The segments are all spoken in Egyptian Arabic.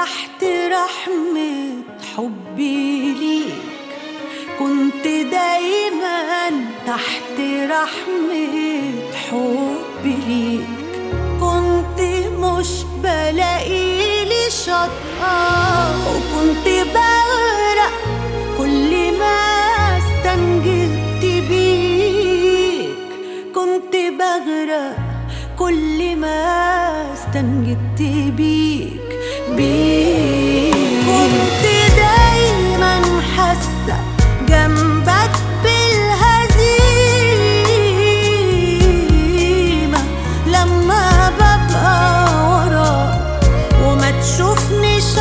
تحت رحمة حبي ليك كنت دايما تحت رحمة حبي ليك كنت مش بلاقيلي شطأة وكنت بغرق كل ما استنجدت بيك كنت بغرق كل ما استنجدت بيك بيك كنت دايما حاسة جنبك بالهزيمة لما ببقى وراك وما تشوفنيش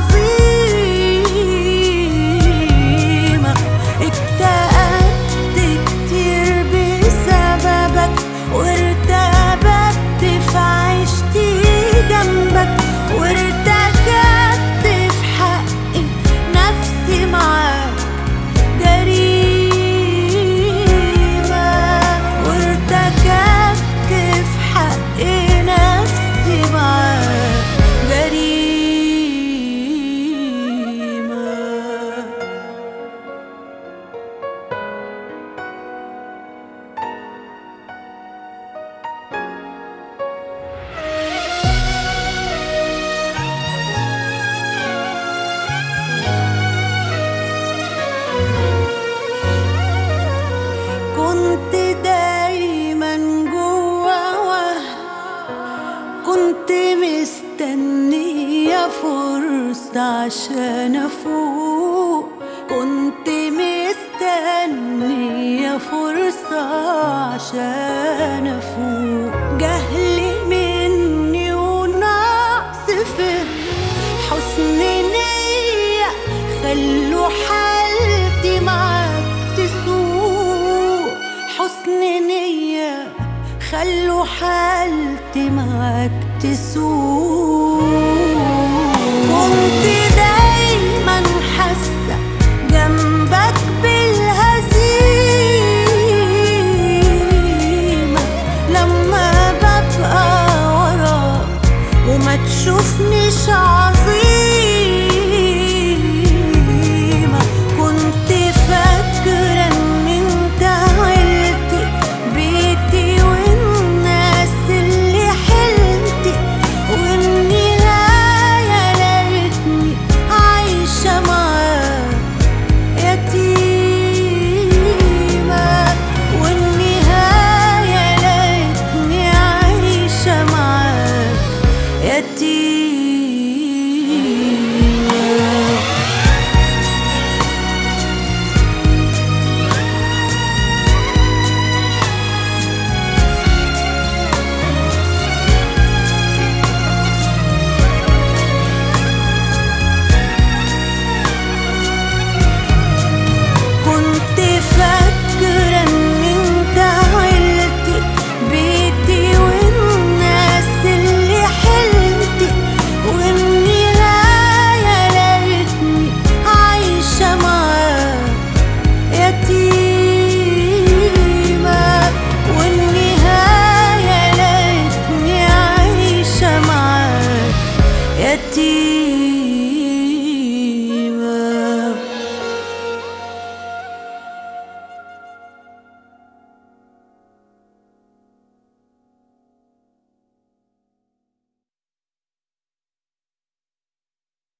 عظيمة اكتئبت كتير بسببك وارتبكت في عيشتي جنبك وارتكبت في حقي نفسي معاك جريمة وارتكبت في حقي نفسي معاك جريمة كنت دايما جوا وهم كنت مستنية فرصة عشان أفوق كنت مستنية فرصة عشان أفوق جهل مني ونقص فهم حسن نية خلوا حالتي معاك تسوء حسن نية خلوا حالتي معاك تسوء كنت دايما حاسة جنبك بالهزيمة لما ببقى وراك وما تشوفنيش عظيمة